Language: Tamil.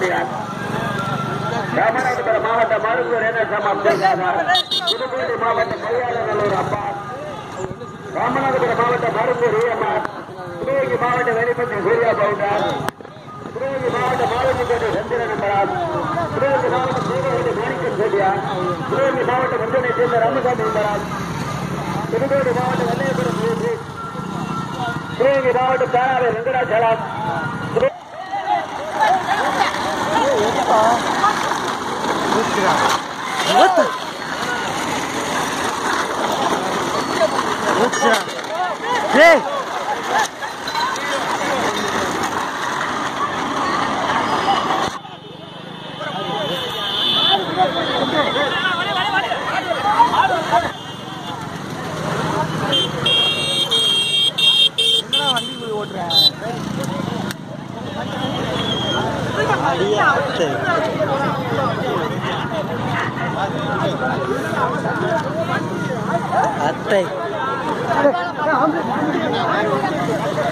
பாண்டியான் ராமநாதபுரம் மாவட்டம் மருந்தூர் என்எஸ்எம் அப்துல் காதர் புதுக்கோட்டை மாவட்டம் கையாளநல்லூர் அப்பா ராமநாதபுரம் மாவட்டம் மருந்தூர் ஈஎம்ஆர் சிவகங்கை மாவட்டம் வெளிப்பட்டி சூர்யா பவுண்டர் சிவகங்கை மாவட்டம் மாவட்டக்கோட்டை சந்திரன் நம்பராஜ் சிவகங்கை மாவட்டம் சூரியவட்டி மாணிக்கம் செட்டியார் சிவகங்கை மாவட்டம் முந்தனை சேர்ந்த ராமசாமி நம்பராஜ் புதுக்கோட்டை மாவட்டம் வெள்ளையபுரம் சிவகங்கை சிவகங்கை மாவட்டம் தாராவை வெங்கடாச்சலம் Hey! அத்தை